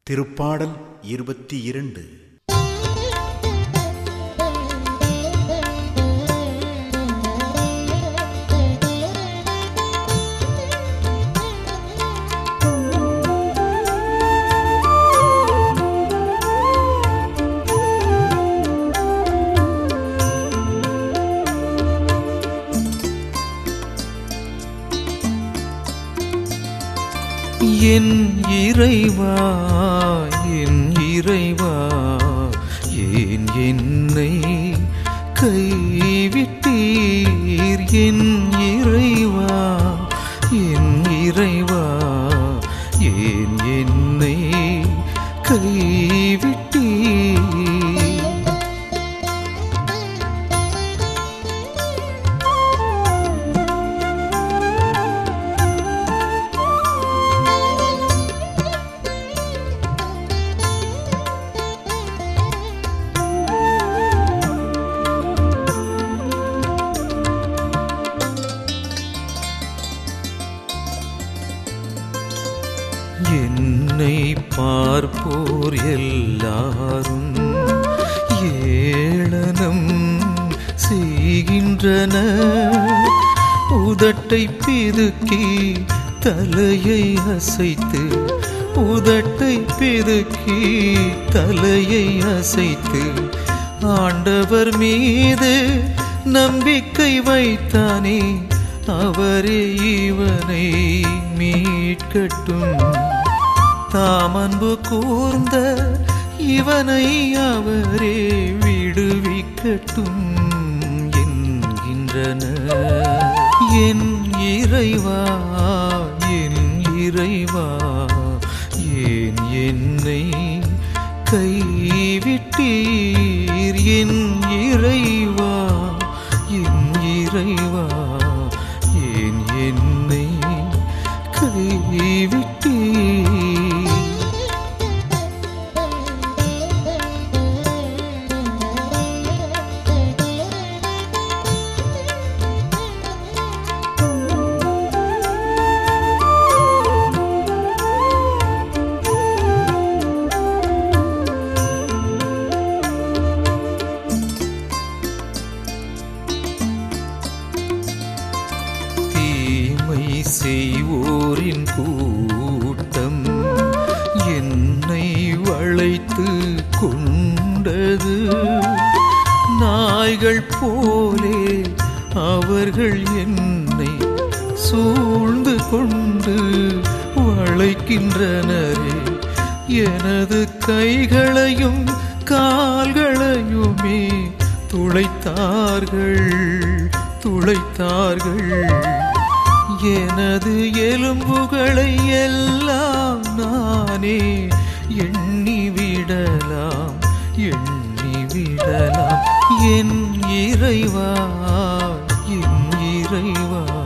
திருப்பாடல் இருபத்தி இரண்டு என் இறைவா என் இறைவா ஏன் என்னை கைவிட்டீர் என் இறைவா என் இறைவா ஏன் என்னை கைவிட்டீர் என்னை பார்ப்போர் எல்லாரும் ஏளனம் செய்கின்றன உதட்டை பிதுக்கி தலையை அசைத்து உதட்டை பிதுக்கி தலையை அசைத்து ஆண்டவர் மீது நம்பிக்கை வைத்தானே அவரே இவனை மீட்கட்டும் தாமன்பு கூர்ந்த இவனை அவரே விடுவிக்கட்டும் என்கின்றன என் இறைவா என் இறைவா ஏன் என்னை கைவிட்டீர் என் இறைவா என் இறைவா ஏன் என்னை கைவிட்டீர் தீமை செய்வோரின் கூட்டம் என்னை வளைத்து கொண்டது நாய்கள் போலே அவர்கள் என்னை சூழ்ந்து கொண்டு வளைக்கின்றனரே எனது கைகளையும் கால்களையுமே துளைத்தார்கள் துளைத்தார்கள் எனது எலும்புகளை எல்லாம் நானே எண்ணி விடலாம் எண்ணி விடலாம் என் இறைவா என் இறைவா